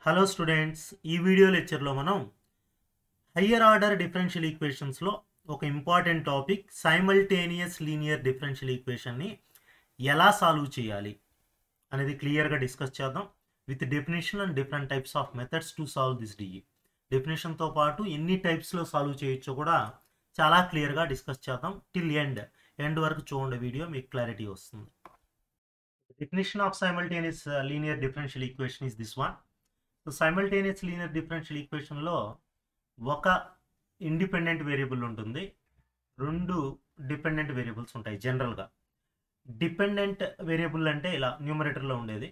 Hello students ఈ video లెక్చర్లో మనం హయ్యర్ ఆర్డర్ డిఫరెన్షియల్ ఈక్వేషన్స్లో ఒక important topic simultaneous linear differential ఈక్వేషన్ని ఎలా సాల్వ్ చేయాలి అనేది క్లియర్గా డిస్కస్ చేద్దాం with definition and different types of methods to solve this DE డెఫినేషన్తో పాటు ఎన్ని టైప్స్లో సాల్వ్ చేయొచ్చో కూడా చాలా క్లియర్గా డిస్కస్ చేద్దాం టిల్ ఎండ్ ఎండ్ వరకు చూడండి వీడియో మీకు క్లారిటీ వస్తుంది definition of simultaneous uh, linear differential equation is this one so simultaneous linear differential ఈక్వేషన్లో ఒక ఇండిపెండెంట్ వేరియబుల్ ఉంటుంది రెండు డిపెండెంట్ వేరియబుల్స్ ఉంటాయి జనరల్గా డిపెండెంట్ వేరియబుల్ అంటే ఇలా న్యూమరేటర్లో ఉండేది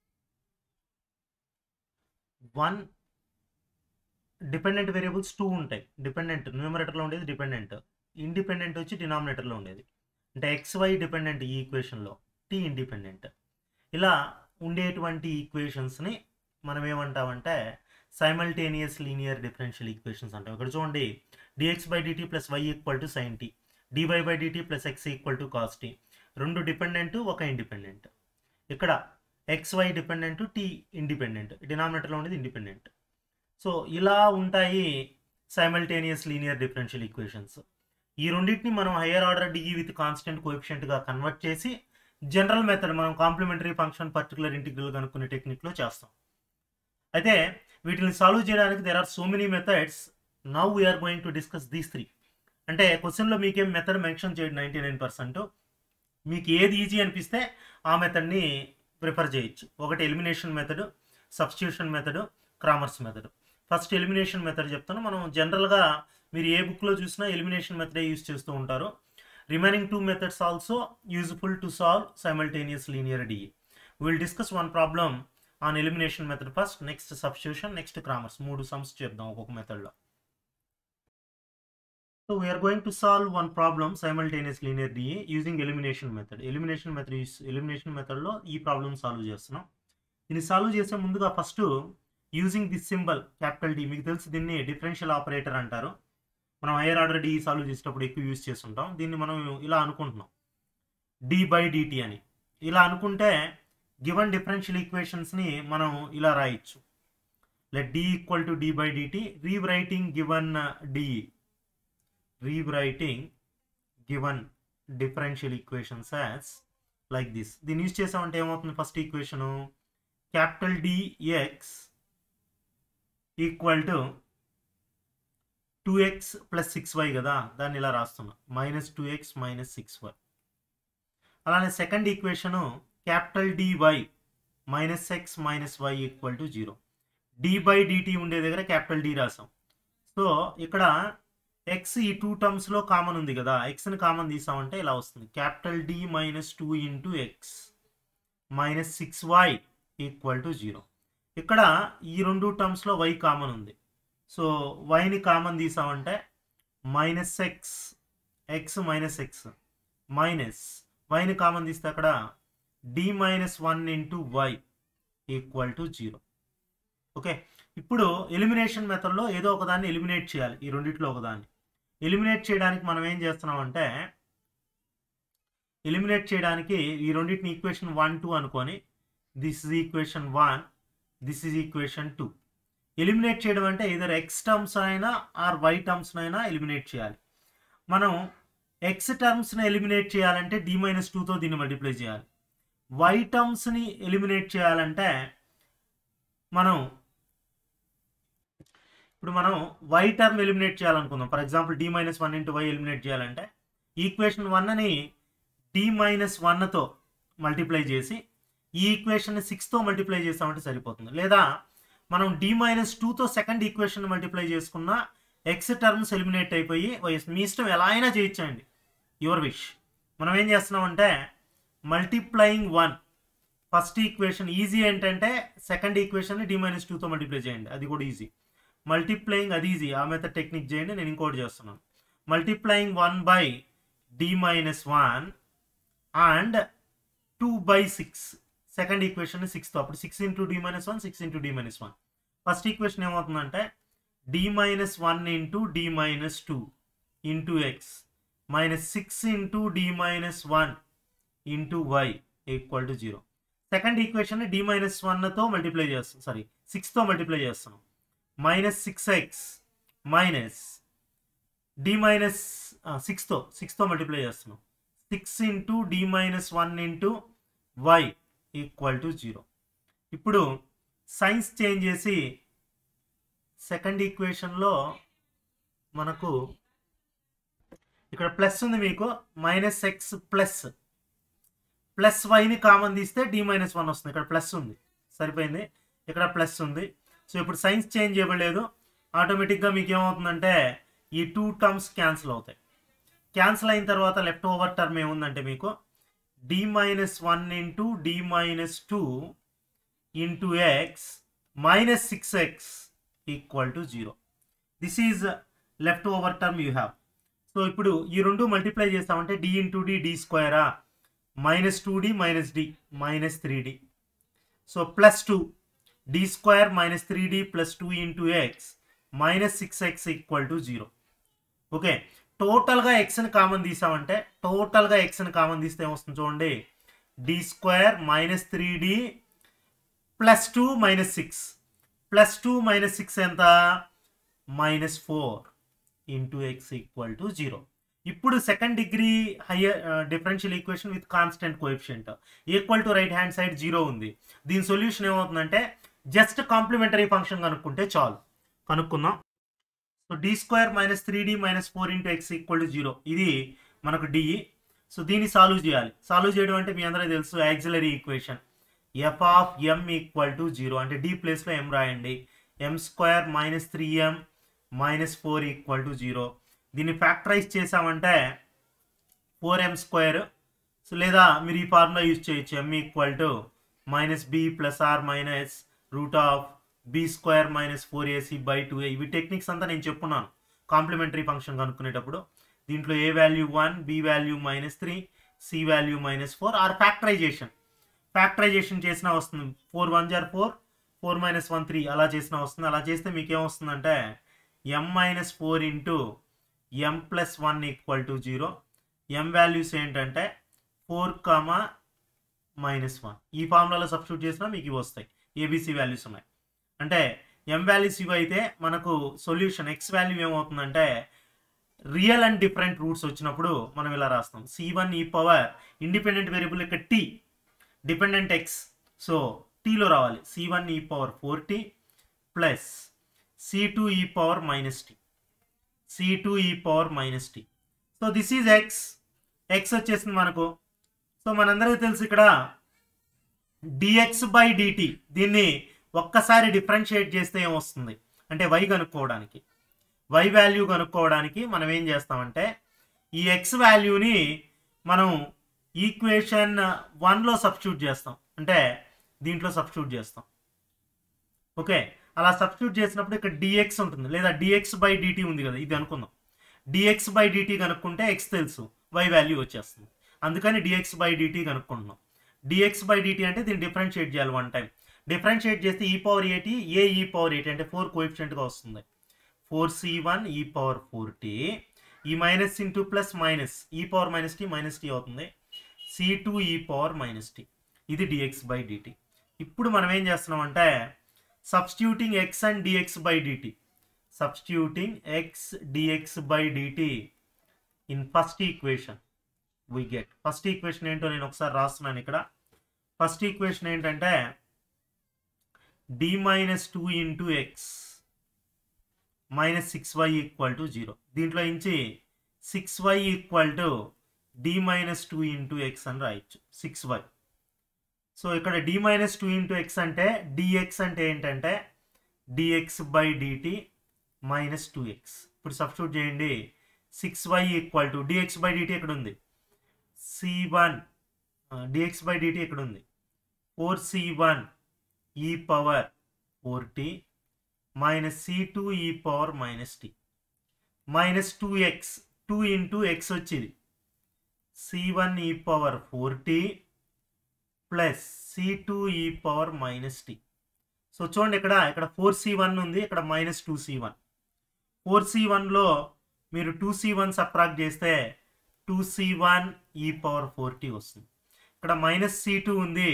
వన్ డిపెండెంట్ వేరియబుల్స్ టూ ఉంటాయి డిపెండెంట్ న్యూమరేటర్లో ఉండేది డిపెండెంట్ ఇండిపెండెంట్ వచ్చి డినామినేటర్లో ఉండేది అంటే ఎక్స్ వై డిపెండెంట్ ఈ ఈక్వేషన్లో టీ ఇండిపెండెంట్ ఇలా ఉండేటువంటి ఈక్వేషన్స్ని మనం ఏమంటామంటే సైమల్టేనియస్ లీనియర్ డిఫరెన్షియల్ ఈక్వేషన్స్ అంటాం ఇక్కడ చూడండి dx by dt plus why equal to sine t dy by dt plus X equal to cos t రెండు డిపెండెంట్ ఒక ఇండిపెండెంట్ ఇక్కడ x y dependent t independent డినామినేటర్లో ఉండేది ఇండిపెండెంట్ సో ఇలా ఉంటాయి సైమల్టేనియస్ లీనియర్ డిఫరెన్షియల్ ఈక్వేషన్స్ ఈ రెండింటిని మనం higher order DE with constant కోఎఫిషియంట్గా కన్వర్ట్ చేసి జనరల్ మెథడ్ మనం కాంప్లిమెంటరీ ఫంక్షన్ పర్టికులర్ ఇంటిగ్రల్ కనుక్కునే టెక్నిక్లో చేస్తాం అయితే వీటిని సాల్వ్ చేయడానికి there are so many methods now we are going to discuss these three అంటే క్వశ్చన్లో మీకేం మెథడ్ మెన్షన్ చేయడం నైంటీ నైన్ పర్సెంట్ మీకు ఏది ఈజీ అనిపిస్తే ఆ మెథడ్ని ప్రిఫర్ చేయొచ్చు ఒకటి elimination method substitution method Cramer's method first elimination method చెప్తాను మనం జనరల్గా మీరు ఏ బుక్లో చూసినా ఎలిమినేషన్ మెథడే యూస్ చేస్తూ ఉంటారు remaining two methods also useful to solve simultaneous linear DE. We will discuss one problem on elimination method first, next substitution, next Kramers. మూడు sums చేద్దాం ఒక్కొక్క మెథడ్లో so we are going to solve one problem simultaneous linear DE using elimination method elimination method ఎలిమినేషన్ మెథడ్లో ఈ problem solve చేస్తున్నాం దీన్ని solve చేసే ముందుగా first using this symbol capital D మీకు తెలుసు దీన్ని డిఫరెన్షియల్ ఆపరేటర్ అంటారు మనం హైయర్ ఆర్డర్ డి సాల్వ్ చేసేటప్పుడు ఎక్కువ యూజ్ చేస్తుంటాం దీన్ని మనం ఇలా అనుకుంటున్నాం డి బై డిటి అని ఇలా అనుకుంటే గివన్ డిఫరెన్షియల్ ఈక్వేషన్స్ని మనం ఇలా రాయొచ్చు let D equal to d by dt rewriting given DE rewriting given differential equations as like this దీన్ని యూజ్ చేసామంటే ఏమవుతుంది first equation capital Dx equal to two x plus six y కదా దాన్ని ఇలా రాస్తున్నా minus two x minus six y అలానే second equation capital Dy minus x minus why equal to zero d by dt ఉండే దగ్గర capital D రాసాం so ఇక్కడ x ఈ టూ టర్మ్స్లో కామన్ ఉంది కదా ఎక్స్ని కామన్ తీసామంటే ఇలా వస్తుంది capital D minus two into X minus six why equal to zero ఇక్కడ ఈ రెండు టర్మ్స్లో వై కామన్ ఉంది సో వైని కామన్ తీసామంటే minus x x minus x minus వైని కామన్ తీస్తే అక్కడ D minus one into why equal to zero okay ఇప్పుడు ఎలిమినేషన్ మెథడ్లో ఏదో ఒకదాన్ని ఎలిమినేట్ చేయాలి ఈ రెండిట్లో ఒకదాన్ని ఎలిమినేట్ చేయడానికి మనం ఏం చేస్తున్నామంటే ఎలిమినేట్ చేయడానికి ఈ రెండింటిని ఈక్వేషన్ వన్ టూ అనుకొని this is equation one this is equation two eliminate చేయడం అంటే ఇదర్ ఎక్స్ టర్మ్స్ అయినా ఆర్ వై టర్మ్స్ అయినా ఎలిమినేట్ చేయాలి మనం ఎక్స్ టర్మ్స్ని ఎలిమినేట్ చేయాలంటే డి మైనస్ టూతో దీన్ని మల్టిప్లై చేయాలి వై టర్మ్స్ని ఎలిమినేట్ చేయాలంటే మనం ఇప్పుడు మనం వై టర్మ్ ఎలిమినేట్ చేయాలనుకుందాం for example D minus one into y eliminate చేయాలంటే ఈక్వేషన్ వన్ని డి మైనస్ వన్తో మల్టిప్లై చేసి ఈ ఈక్వేషన్ సిక్స్తో మల్టిప్లై చేస్తామంటే సరిపోతుంది లేదా మనం డి మైనస్ టూతో సెకండ్ ఈక్వేషన్ మల్టిప్లై చేసుకున్న ఎక్స్ టర్మ్స్ ఎలిమినేట్ అయిపోయి మీ ఇష్టం ఎలా అయినా చేయించండి యువర్ విష్ మనం ఏం చేస్తున్నామంటే multiplying one first equation easy ఏంటంటే సెకండ్ ఈక్వేషన్ డి మైనస్ టూతో మల్టిప్లై చేయండి అది కూడా ఈజీ మల్టిప్లయింగ్ అది ఈజీ ఆ మెథడ్ టెక్నిక్ చేయండి నేను ఇంకోటి చేస్తున్నాను multiplying one by D minus one and two by six second equation సిక్స్తో అప్పుడు six into D minus one six into D minus one first equation ఏమవుతుందంటే D minus one into D minus two into X minus six into D minus one into why equal to zero second equation D minus వన్తో multiply చేస్తాం sorry సిక్స్తో multiply చేస్తున్నాం minus six X minus D minus సిక్స్తో సిక్స్తో multiply చేస్తున్నాం six into D minus one into why equal to zero ఇప్పుడు signs change చేసి second ఈక్వేషన్లో మనకు ఇక్కడ ప్లస్ ఉంది మీకు మైనస్ ఎక్స్ ప్లస్ ప్లస్ వైని కామన్ తీస్తే డి మైనస్ వన్ వస్తుంది ఇక్కడ ప్లస్ ఉంది సరిపోయింది ఇక్కడ ప్లస్ ఉంది సో ఇప్పుడు సైన్స్ చేంజ్ చేయబడలేదు ఆటోమేటిక్గా మీకు ఏమవుతుందంటే ఈ టూ టర్మ్స్ క్యాన్సిల్ అవుతాయి క్యాన్సిల్ అయిన తర్వాత లెఫ్ట్ ఓవర్ టర్మ్ ఏముందంటే మీకు D minus one into D minus two into X minus six X equal to zero this is left over term you have so ఇప్పుడు ఈ రెండు మల్టిప్లై చేస్తామంటే D into D D స్క్వేరా minus two D minus D minus three D so plus two D square minus three D plus two into X minus six X equal to zero okay టోటల్గా ఎక్స్ని common తీసామంటే టోటల్గా ఎక్స్ని common తీస్తే ఏమొస్తుంది చూడండి D square minus three D plus two minus six plus two minus six ఎంత minus four into X equal to zero ఇప్పుడు second degree higher differential equation with constant coefficient equal to right hand side zero ఉంది దీని solution ఏమవుతుందంటే just complementary function కనుక్కుంటే చాలు కనుక్కుందాం so D square minus three D minus four into X equal to zero ఇది మనకు DE so దీన్ని solve చేయాలి సాల్వ్ చేయడం అంటే మీ అందరికీ తెలుసు auxiliary equation F of M equal to zero అంటే డి ప్లేస్లో ఎం రాయండి M square minus three M minus four equal to zero దీన్ని ఫ్యాక్టరైజ్ చేసామంటే ఫోర్ ఎం స్క్వేర్ సో లేదా మీరు ఈ ఫార్ములా యూజ్ చేయొచ్చు M equal to minus B plus or minus root of B square minus four AC by two A ఇవి techniques అంతా నేను చెప్పున్నాను కాంప్లిమెంటరీ ఫంక్షన్ కనుక్కునేటప్పుడు దీంట్లో A value one B value minus three C value minus four or factorization factorization చేసినా వస్తుంది four one జార్ four four minus one three అలా చేసినా వస్తుంది అలా చేస్తే మీకు ఏమొస్తుందంటే M minus four into M plus one equal to zero M values ఏంటంటే ఫోర్ కామా మైనస్ వన్ ఈ ఫార్ములాలో సబ్స్టిట్యూట్ చేసినా మీకు ఇవి వస్తాయి ఏబిసి వాల్యూస్ ఉన్నాయి అంటే ఎం వాల్యూస్ ఇవి అయితే మనకు సొల్యూషన్ ఎక్స్ వాల్యూ ఏమవుతుందంటే రియల్ అండ్ డిఫరెంట్ రూట్స్ వచ్చినప్పుడు మనం ఇలా రాస్తాం సి వన్ ఈ పవర్ ఇండిపెండెంట్ వేరియబుల్ యొక్క టీ డిపెండెంట్ ఎక్స్ సో టీలో రావాలి సి వన్ ఈ power four T plus C two ఈ power minus T C two ఈ power minus tea so this is X X వచ్చేసింది మనకు సో మనందరికీ తెలుసు ఇక్కడ డిఎక్స్ బై డిటి దీన్ని ఒక్కసారి డిఫరెన్షియేట్ చేస్తే ఏమొస్తుంది అంటే వై కనుక్కోవడానికి వై వాల్యూ కనుక్కోవడానికి మనం ఏం చేస్తామంటే ఈ ఎక్స్ వాల్యూని మనం ఈక్వేషన్ వన్లో సబ్స్టిట్యూట్ చేస్తాం అంటే దీంట్లో సబ్స్టిట్యూట్ చేస్తాం ఓకే అలా సబ్స్టిట్యూట్ చేసినప్పుడు ఇక్కడ డిఎక్స్ ఉంటుంది లేదా డిఎక్స్ బై డిటి ఉంది కదా ఇది అనుకుందాం డిఎక్స్ బై డిటి కనుక్కుంటే ఎక్స్ తెలుసు వై వాల్యూ వచ్చేస్తుంది అందుకని డిఎక్స్ బై డిటి కనుక్కుంటున్నాం డిఎక్స్ బై డిటి అంటే దీన్ని డిఫరెన్షియేట్ చేయాలి వన్ టైం డిఫరెన్షియేట్ చేస్తే ఈ power eighty A E power eighty అంటే ఫోర్ కోఎఫిషియంట్గా వస్తుంది ఫోర్ సి వన్ ఈ power four T E minus into plus minus ఈ power minus tea minus T అవుతుంది సి టూ ఈ పవర్ మైనస్ టీ ఇది డిఎక్స్ బై డిటి ఇప్పుడు మనం ఏం చేస్తున్నాం అంటే substituting X and dx by dt substituting X dx by dt in first equation we get first equation ఏంటో నేను ఒకసారి రాస్తున్నాను ఇక్కడ ఫస్ట్ ఈక్వేషన్ ఏంటంటే D minus two into X minus six why equal to zero దీంట్లో నుంచి six why equal to D minus two into X అని రాయొచ్చు సిక్స్ వై సో ఇక్కడ D minus two into X అంటే డిఎక్స్ అంటే ఏంటంటే dx by dt minus two X ఇప్పుడు substitute చేయండి six why equal to dx by dt ఎక్కడ ఉంది C one dx by dt ఎక్కడ ఉంది ఫోర్ సి వన్ ఈ power four T minus C two ఈ power minus tea minus two X two into X వచ్చింది C one ఈ power four T plus C two ఈ power minus tea so చూడండి ఇక్కడ ఇక్కడ ఫోర్ సి వన్ ఉంది ఇక్కడ minus two C one four C వన్లో మీరు టూ సి వన్ సబ్ట్రాక్ట్ చేస్తే టూ సి వన్ ఈ పవర్ ఫోర్ టీ వస్తుంది ఇక్కడ మైనస్ సి టూ ఉంది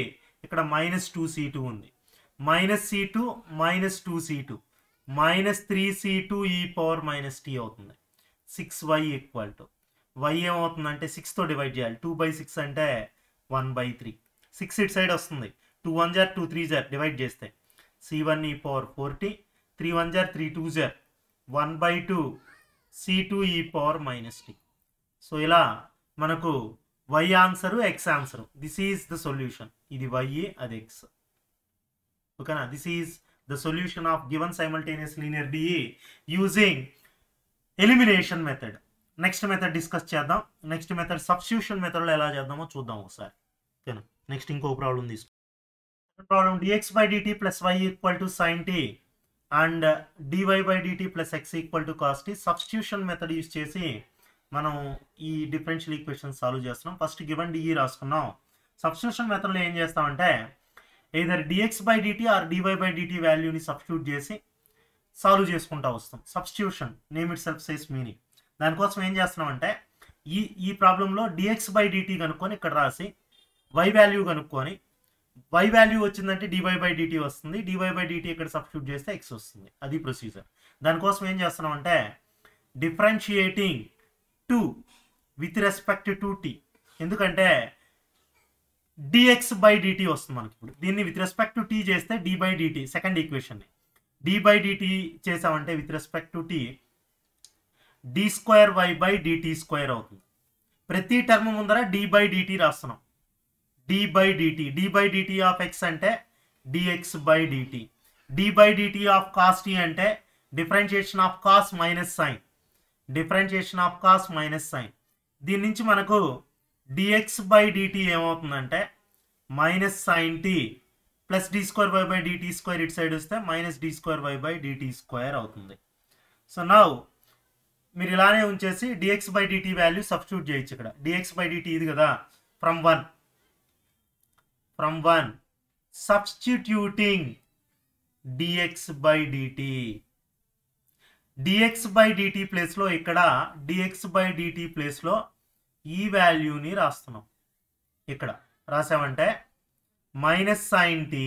ఇక్కడ మైనస్ టూ సి టూ ఉంది minus C two minus two C two minus three C two ఈ పవర్ మైనస్ టీ అవుతుంది six why equal to Y ఏమవుతుందంటే సిక్స్తో డివైడ్ చేయాలి టూ బై సిక్స్ అంటే వన్ బై త్రీ సిక్స్ ఇట్ side వస్తుంది two one జార్ టూ త్రీ జార్ డివైడ్ చేస్తే సి వన్ ఈ పవర్ ఫోర్టీ త్రీ వన్ జార్ త్రీ టూ జార్ one by two C two ఈ పవర్ మైనస్ టీ సో ఇలా మనకు Y answer X answer this is the solution ఇది వై అది ఎక్స్ ఓకేనా this is the solution of given simultaneous linear DE using elimination method next method discuss చేద్దాం next method substitution మెథడ్లో ఎలా చేద్దామో చూద్దాం ఒకసారి ఓకేనా నెక్స్ట్ ఇంకో ప్రాబ్లం తీసుకుంటాం problem dx by dt plus why equal to sine T and dy by dt plus X equal to cos T substitution method use చేసి మనం ఈ డిఫరెన్షియల్ ఈక్వేషన్ సాల్వ్ చేస్తున్నాం ఫస్ట్ గివెన్ డిఈ రాసుకున్నాం substitution మెథడ్లో ఏం చేస్తామంటే either dx by dt or dy by dt వాల్యూని substitute చేసి సాల్వ్ చేసుకుంటా వస్తాం substitution name itself says meaning దానికోసం ఏం చేస్తున్నామంటే ఈ ఈ ప్రాబ్లంలో డిఎక్స్ బై డిటీ కనుక్కొని ఇక్కడ రాసి వై వాల్యూ కనుక్కొని వై వాల్యూ వచ్చిందంటే డివై బై డిటీ వస్తుంది డివై బై డిటీ ఇక్కడ సబ్స్టిట్యూట్ చేస్తే ఎక్స్ వస్తుంది అది ప్రొసీజర్ దానికోసం ఏం చేస్తున్నామంటే differentiating to with respect to T ఎందుకంటే డిఎక్స్ బై డిటీ వస్తుంది మనకి ఇప్పుడు దీన్ని విత్ రెస్పెక్ట్ టు టీ చేస్తే డి బై డిటీ సెకండ్ ఈక్వేషన్ని డి బై డిటీ చేసామంటే with respect to T D square Y by dt square అవుతుంది ప్రతి టర్మ్ ముందర డి బై డిటీ రాస్తున్నాం D by dt D by dt of X అంటే dx by dt D by dt of cos T అంటే differentiation of cos minus sine differentiation of cos minus sine దీని నుంచి మనకు dx by dt ఏమవుతుందంటే minus sine tea plus D square Y by dt square ఇటు side వస్తే minus D square Y by dt square అవుతుంది so now మీరు ఇలానే ఉంచేసి dx by dt value substitute చేయొచ్చు ఇక్కడ డిఎక్స్ బై డిటీ ఇది కదా from one from one substituting dx by dt dx by dt ప్లేస్లో ఇక్కడ డిఎక్స్ బై డిటీ ప్లేస్లో ఈ వాల్యూని రాస్తున్నాం ఇక్కడ రాసామంటే minus sine T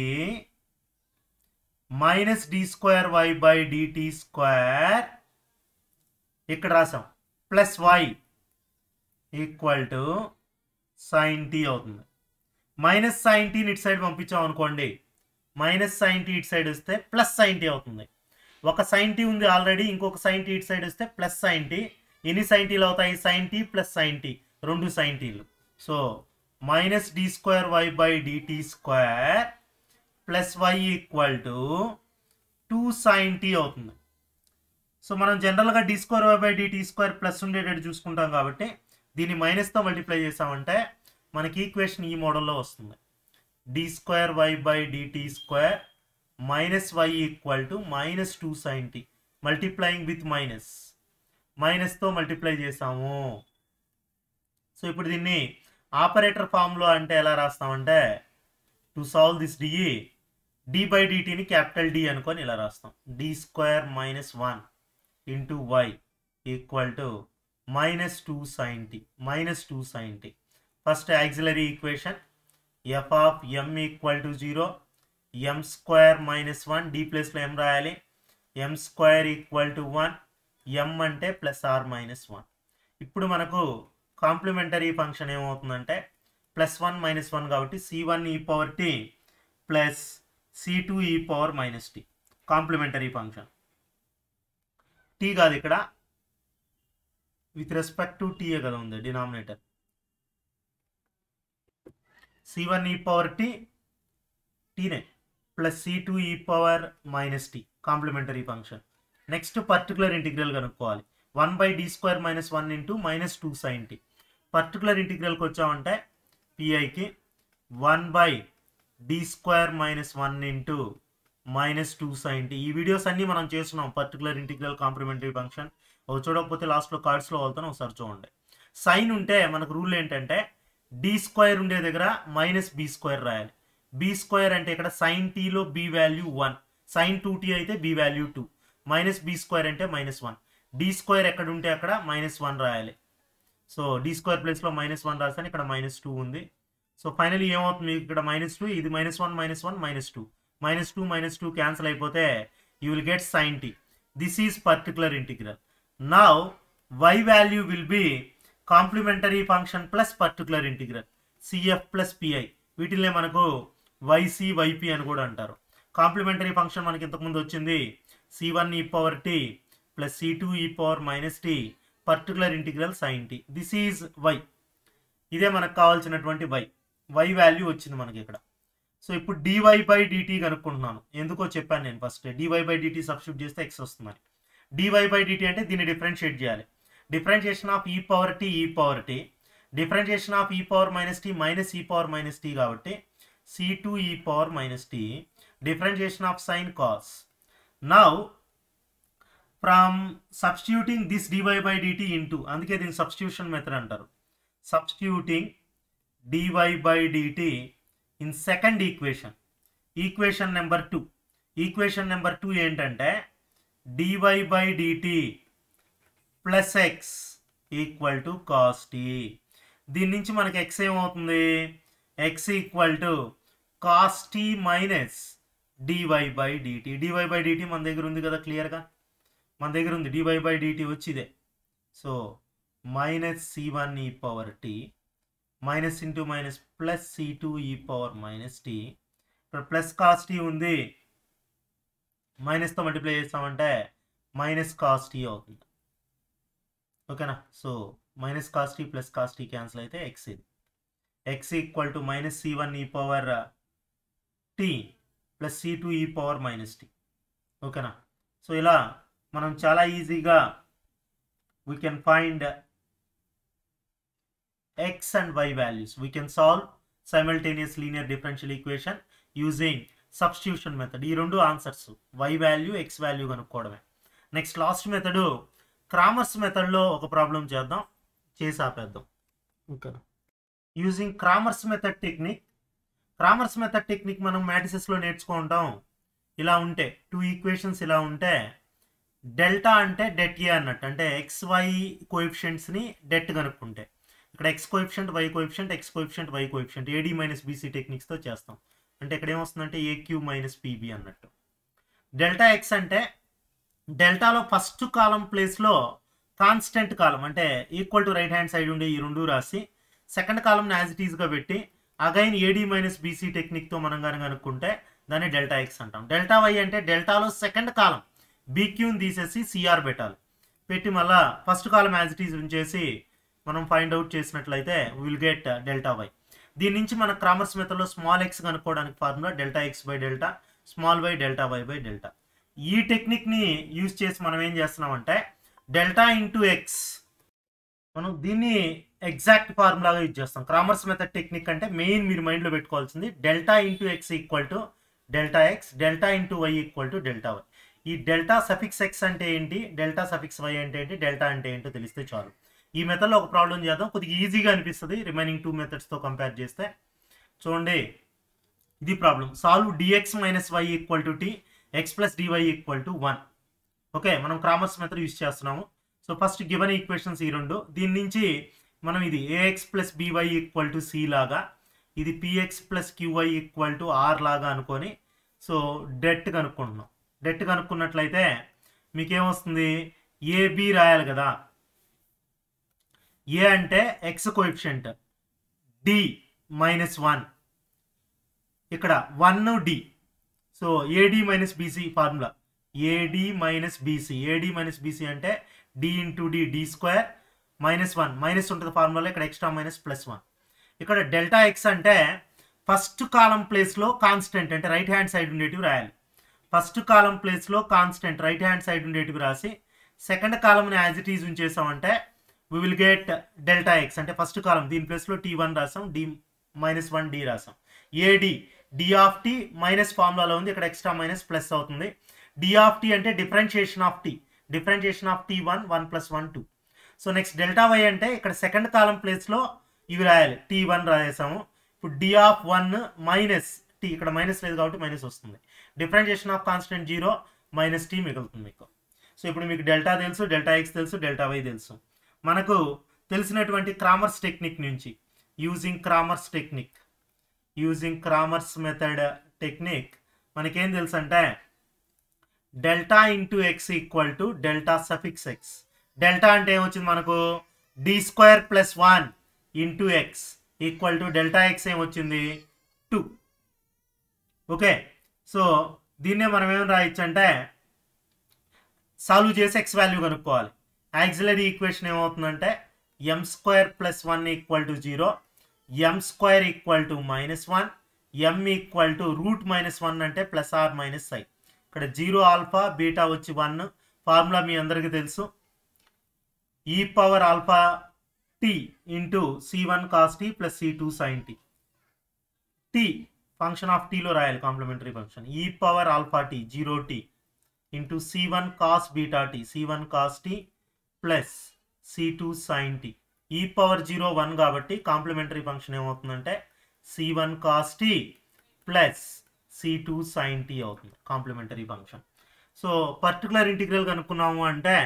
minus D square Y by dt square ఇక్కడ రాసాం plus why equal to sine tea అవుతుంది మైనస్ సైన్ టీని ఇటు సైడ్ పంపించాం అనుకోండి మైనస్ సైన్ టీ ఇటు సైడ్ వస్తే ప్లస్ సైన్ టీ అవుతుంది ఒక సైన్ టీ ఉంది ఆల్రెడీ ఇంకొక సైన్ టీ ఇటు సైడ్ వస్తే ప్లస్ సైన్ టీ ఎన్ని సైన్ టీలు అవుతాయి sine tea plus sine T రెండు సైన్ టీలు so minus D square Y by dt square plus why equal to two sine tea అవుతుంది సో మనం జనరల్గా D square Y by dt square plus ఉండేటట్టు చూసుకుంటాం కాబట్టి దీన్ని మైనస్తో మల్టిప్లై చేసామంటే మనకి ఈక్వేషన్ ఈ మోడల్లో వస్తుంది D square Y by dt square minus why equal to minus two sine T multiplying with minus మైనస్తో మల్టిప్లై చేసాము సో ఇప్పుడు దీన్ని ఆపరేటర్ ఫామ్లో అంటే ఎలా రాస్తామంటే to solve this DE D by డిటీని క్యాపిటల్ డి అనుకొని ఇలా రాస్తాం D square minus one into why equal to minus two sine T minus two sine T first auxiliary equation F of M equal to zero m square minus one D ప్లస్లో m రాయాలి m square equal to one m అంటే plus or minus one ఇప్పుడు మనకు complementary function ఏమవుతుందంటే plus one minus one కాబట్టి c one ఈ power t plus C two ఈ power minus t complementary function t కాదు ఇక్కడ విత్ రెస్పెక్ట్ టు టీఏ కదా ఉంది డినామినేటర్ సి వన్ ఈ పవర్ టీ టీనే ప్లస్ సి టూ ఈ power minus t complementary function next particular integral కనుక్కోవాలి one by D square minus one into minus two sine t particular ఇంటిగ్రల్కి వచ్చామంటే పిఐకి one by D square minus one into minus two sine t ఈ videos అన్నీ మనం చేస్తున్నాం particular integral complementary function ఒక చూడకపోతే లాస్ట్లో కార్డ్స్లో వెళ్తాను ఒకసారి చూడండి సైన్ ఉంటే మనకు రూల్ ఏంటంటే డి స్క్వేర్ ఉండే దగ్గర మైనస్ బి స్క్వేర్ రాయాలి బి స్క్వేర్ అంటే ఇక్కడ సైన్ టీలో b value one sine two t అయితే b value two minus b square అంటే మైనస్ వన్ డి స్క్వేర్ ఎక్కడ ఉంటే అక్కడ మైనస్ వన్ రాయాలి సో డి స్క్వేర్ ప్లేస్లో మైనస్ వన్ రాస్తాను ఇక్కడ మైనస్ టూ ఉంది సో ఫైనలీ ఏమవుతుంది మీకు ఇక్కడ మైనస్ టూ ఇది minus one minus one minus two minus two minus two cancel అయిపోతే you will get sine t this is particular integral now y value will be complementary function plus particular integral CF plus PI వీటిల్నే మనకు y c YP అని కూడా అంటారు complementary function మనకి ఇంతకుముందు వచ్చింది C one ఈ power t plus C two ఈ power minus tea particular integral sine t this is y ఇదే మనకు కావాల్సినటువంటి వై వై వాల్యూ వచ్చింది మనకి ఇక్కడ సో ఇప్పుడు డివై బై డిటీ కనుక్కుంటున్నాను ఎందుకో చెప్పాను నేను first d y by d t substitute చేస్తే ఎక్స్ వస్తుందని డివై బై డిటీ అంటే దీన్ని డిఫరెన్షియేట్ చేయాలి differentiation of e power t e power t differentiation of e power minus tea minus ఈ పవర్ మైనస్ టీ కాబట్టి సి టూ ఈ power minus t differentiation of sine cos now from substituting this d y by d t into అందుకే దీన్ని substitution method అంటారు substituting d y by d t in second equation equation number two equation number two ఏంటంటే d y by dt plus X equal to cos t దీని నుంచి మనకి x ఏమవుతుంది x equal to cos t minus d y by d t d y by d t మన దగ్గర ఉంది కదా క్లియర్గా మన దగ్గర ఉంది డివై బై డిటీ వచ్చిదే సో మైనస్ సి వన్ ఈ power t minus into minus plus C two ఈ పవర్ మైనస్ టీ ఇక్కడ ప్లస్ కాస్ టీ ఉంది మైనస్తో మల్టిప్లై చేస్తామంటే మైనస్ కాస్ టీ అవుతుంది ఓకేనా so minus cos tea plus cos t cancel అయితే ఎక్స్ ఇది x equal to minus c one ఈ power t plus C two ఈ పవర్ మైనస్ టీ ఓకేనా సో ఇలా మనం చాలా ఈజీగా we can find x and y values. We can solve simultaneous linear differential equation using substitution method. ఈ రెండు answers y value x value కనుక్కోవడమే next last method Cramer's మెథడ్లో ఒక ప్రాబ్లం చేద్దాం చేసి ఆపేద్దాం okay using Cramer's method technique Cramer's method technique మనం మ్యాటిసెస్లో నేర్చుకుంటాం ఇలా ఉంటే టూ ఈక్వేషన్స్ ఇలా ఉంటే డెల్టా అంటే డెట్ ఏ అన్నట్టు అంటే ఎక్స్ వై కోఎఫిషియంట్స్ని డెట్ కనుక్కుంటే ఇక్కడ x coefficient y coefficient x coefficient y coefficient a d minus b c టెక్నిక్స్తో చేస్తాం అంటే ఇక్కడ ఏమొస్తుందంటే ఏక్యూ మైనస్ పీబీ అన్నట్టు డెల్టా ఎక్స్ అంటే డెల్టాలో ఫస్ట్ కాలం ప్లేస్లో కాన్స్టెంట్ కాలం అంటే equal to right hand side ఉండే ఈ రెండు రాసి సెకండ్ కాలం యాజ్ ఇట్ ఈస్గా పెట్టి అగైన్ ఏడి మైనస్ బీసీ టెక్నిక్తో మనం కనుక అనుకుంటే దాన్ని డెల్టా ఎక్స్ అంటాం డెల్టా వై అంటే డెల్టాలో సెకండ్ కాలం బీక్యూని తీసేసి సిఆర్ పెట్టాలి పెట్టి మళ్ళా first column as it is ఉంచేసి మనం ఫైండ్ అవుట్ చేసినట్లయితే విల్ గెట్ డెల్టా వై దీని నుంచి మన క్రామర్స్ మెథడ్లో స్మాల్ ఎక్స్ కనుక్కోవడానికి formula delta x by delta small y delta y by delta ఈ టెక్నిక్ని యూజ్ చేసి మనం ఏం చేస్తున్నామంటే డెల్టా ఇంటూ ఎక్స్ మనం దీన్ని ఎగ్జాక్ట్ ఫార్ములాగా యూజ్ చేస్తాం క్రామర్స్ మెథడ్ టెక్నిక్ అంటే మెయిన్ మీరు మైండ్లో పెట్టుకోవాల్సింది delta into X equal to delta x delta into why equal to delta y ఈ డెల్టా సఫిక్స్ ఎక్స్ అంటే ఏంటి డెల్టా సఫిక్స్ వై అంటే ఏంటి డెల్టా అంటే ఏంటో తెలిస్తే చాలు ఈ మెథడ్లో ఒక ప్రాబ్లం చేద్దాం కొద్దిగా ఈజీగా అనిపిస్తుంది రిమైనింగ్ టూ మెథడ్స్తో కంపేర్ చేస్తే చూడండి ఇది problem solve D x minus why equal to t x plus D y equal to one okay మనం క్రామర్స్ మెథడ్ యూస్ చేస్తున్నాము సో ఫస్ట్ గివెన్ ఈక్వేషన్స్ ఈ రెండు దీని నుంచి మనం ఇది a x plus b y equal to c లాగా ఇది p x plus q y equal to r లాగా అనుకొని సో డెట్ కనుక్కుంటున్నాం డెట్ కనుక్కున్నట్లయితే మీకేమొస్తుంది ఏబి రాయాలి కదా ఏ అంటే x coefficient D minus one ఇక్కడ one D so AD minus b c formula a d minus b c a d minus b c అంటే D into D D square minus one minus ఉంటుంది formula ఇక్కడ ఎక్స్ట్రా మైనస్ ప్లస్ వన్ ఇక్కడ delta x అంటే first column ప్లేస్లో constant అంటే right hand side ఉండేటివి రాయాలి first column ప్లేస్లో కాన్స్టెంట్ రైట్ హ్యాండ్ సైడ్ ఉండేటివి రాసి సెకండ్ కాలంని యాజ్ ఇట్ ఈజ్ ఉంచేసామంటే we will get delta x అంటే ఫస్ట్ కాలం దీని ప్లేస్లో టీ వన్ రాసాం డి మైనస్ వన్ డి రాసాం a d D of t minus ఫార్ములాలో ఉంది ఇక్కడ ఎక్స్ట్రా మైనస్ ప్లస్ అవుతుంది డి ఆఫ్ టీ అంటే differentiation of t differentiation of t one one plus one two so next delta y అంటే ఇక్కడ second column ప్లేస్లో ఇవి రాయాలి టీ వన్ రాసేసాము ఇప్పుడు D of one minus t ఇక్కడ మైనస్ లేదు కాబట్టి మైనస్ వస్తుంది differentiation of constant zero minus t మిగులుతుంది మీకు సో ఇప్పుడు మీకు డెల్టా తెలుసు డెల్టా ఎక్స్ తెలుసు డెల్టా వై తెలుసు మనకు తెలిసినటువంటి క్రామర్స్ టెక్నిక్ నుంచి using Cramer's technique using Cramer's method technique మనకేం తెలుసు అంటే delta into X equal to delta suffix x delta అంటే ఏమొచ్చింది మనకు D square plus one into X equal to delta X ఏమొచ్చింది టూ ఓకే సో దీన్నే మనం ఏం రాయొచ్చు అంటే సాల్వ్ చేసి ఎక్స్ వాల్యూ కనుక్కోవాలి యాక్సిలరీ ఈక్వేషన్ ఏమవుతుందంటే m square plus one equal to zero m square equal to minus one m equal to root minus one అంటే ప్లస్ ఆర్ మైనస్ ఐ ఇక్కడ జీరో ఆల్ఫా బీటా వచ్చి one formula మీ అందరికీ తెలుసు e power alpha t into c one cos tea plus C two sine t t function of టీలో రాయాలి complementary function e power alpha t zero t into c one cos beta t c one cos tea plus C two sine t e power zero one కాబట్టి complementary function ఏమవుతుందంటే c one cos tea plus C two sine tea అవుతుంది complementary function so particular integral కనుక్కున్నాము అంటే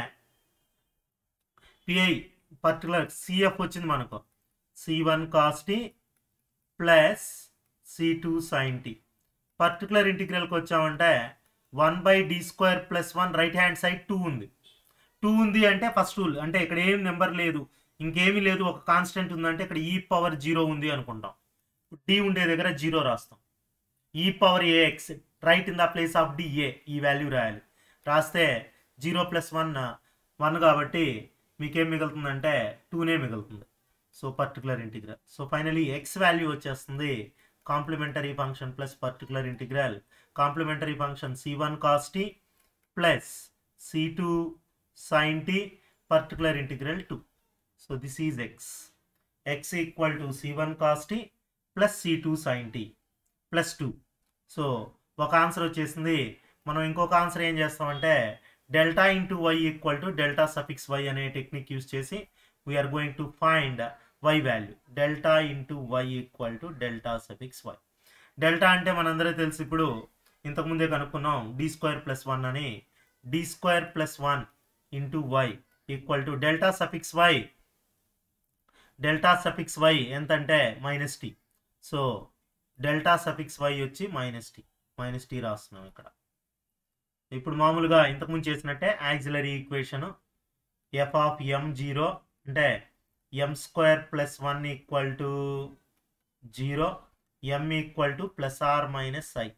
PI particular CF వచ్చింది మనకు c one cos tea plus C two sine t particular ఇంటిగ్రల్కి వచ్చామంటే one by D square plus one right hand side two ఉంది two ఉంది అంటే ఫస్ట్ రూల్ అంటే ఇక్కడ ఏం నెంబర్ లేదు ఇంకేమీ లేదు ఒక కాన్స్టెంట్ ఉందంటే ఇక్కడ ఈ పవర్ జీరో ఉంది అనుకుంటాం డి ఉండే దగ్గర జీరో రాస్తాం e power a x right in the place of D a ఈ వాల్యూ రాయాలి రాస్తే జీరో ప్లస్ వన్ వన్ కాబట్టి మీకేం మిగులుతుందంటే టూనే మిగులుతుంది so particular integral so finally x value వచ్చేస్తుంది complementary function plus particular integral complementary function c one cos tea plus C two sine t particular integral two so this is X x equal to c one cos tea plus C two sine tea plus two so ఒక answer వచ్చేసింది మనం ఇంకొక answer ఏం చేస్తామంటే delta into why equal to delta suffix y అనే technique use చేసి we are going to find y value delta into why equal to delta suffix y delta అంటే మనందరూ తెలుసు ఇప్పుడు ఇంతకుముందే కనుక్కున్నాం డి స్క్వేర్ ప్లస్ వన్ అని D square plus one into why equal to delta suffix y delta suffix y ఎంతంటే minus tea so delta suffix y వచ్చి minus tea minus t రాస్తున్నాం ఇక్కడ ఇప్పుడు మామూలుగా ఇంతకుముందు చేసినట్టే auxiliary equation F of m zero అంటే m square plus one equal to zero m equal to plus or minus i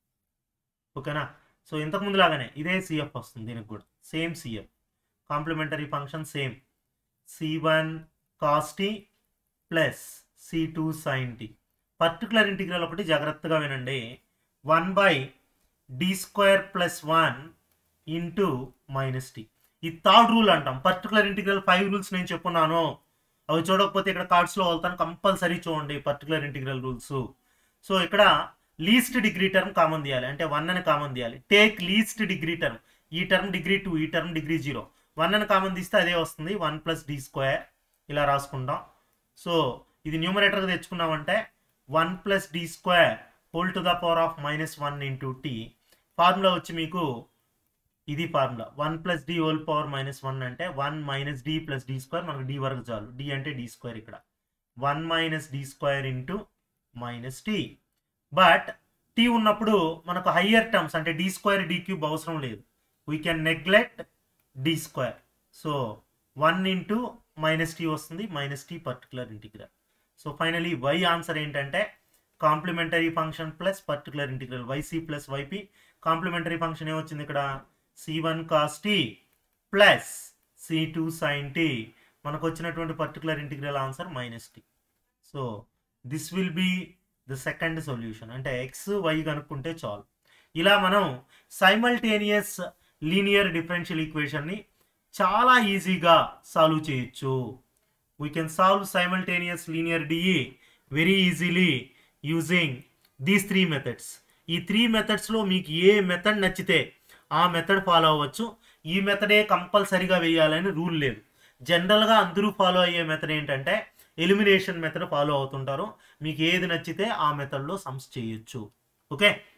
ఓకేనా సో ఇంతకుముందు లాగానే ఇదే సిఎఫ్ వస్తుంది దీనికి కూడా same CF complementary function same c one cos tea plus C two sine t particular integral ఒకటి జాగ్రత్తగా వినండి one by D square plus one into minus t ఈ థర్డ్ రూల్ అంటాం పర్టికులర్ ఇంటిగ్రల్ ఫైవ్ రూల్స్ నేను చెప్పున్నాను అవి చూడకపోతే ఇక్కడ కార్డ్స్లో వెళ్తాను కంపల్సరీ చూడండి పర్టికులర్ ఇంటిగ్రల్ రూల్స్ సో ఇక్కడ లీస్ట్ డిగ్రీ టర్మ్ కామన్ తీయాలి అంటే వన్ అని కామన్ తీయాలి టేక్ లీస్ట్ డిగ్రీ టర్మ్ ఈ టర్మ్ డిగ్రీ టూ ఈ టర్మ్ డిగ్రీ జీరో వన్ అని కామన్ తీస్తే అదే వస్తుంది వన్ ప్లస్ డి స్క్వేర్ ఇలా రాసుకుంటాం సో ఇది న్యూమరేటర్గా తెచ్చుకున్నామంటే one plus D square whole to the power of minus one into T formula వచ్చి మీకు ఇది formula one plus D whole power minus one అంటే one minus D plus D square మనకు డి వరకు చాలు డి అంటే డి స్క్వేర్ ఇక్కడ one minus D square into minus T but T ఉన్నప్పుడు మనకు హయ్యర్ టర్మ్స్ అంటే డి స్క్వేర్ డి క్యూబ్ అవసరం లేదు we can neglect D square so one into minus T వస్తుంది minus tea particular integral so finally Y answer ఏంటంటే complementary function plus particular integral Y C plus Y P complementary function ఏమొచ్చింది ఇక్కడ C one cos tea plus C two sine T మనకు వచ్చినటువంటి particular integral answer minus tea so this will be the second solution అంటే X Y కనుక్కుంటే చాలు ఇలా మనం simultaneous linear differential ఈక్వేషన్ని చాలా ఈజీగా సాల్వ్ చేయొచ్చు we can solve simultaneous linear D E very easily using these three methods ఈ త్రీ మెథడ్స్లో మీకు ఏ మెథడ్ నచ్చితే ఆ మెథడ్ ఫాలో అవ్వచ్చు ఈ మెథడే కంపల్సరీగా వేయాలని రూల్ లేదు జనరల్గా అందరూ ఫాలో అయ్యే మెథడ్ ఏంటంటే ఎలిమినేషన్ మెథడ్ ఫాలో అవుతుంటారు మీకు ఏది నచ్చితే ఆ మెథడ్లో సమ్స్ చేయొచ్చు ఓకే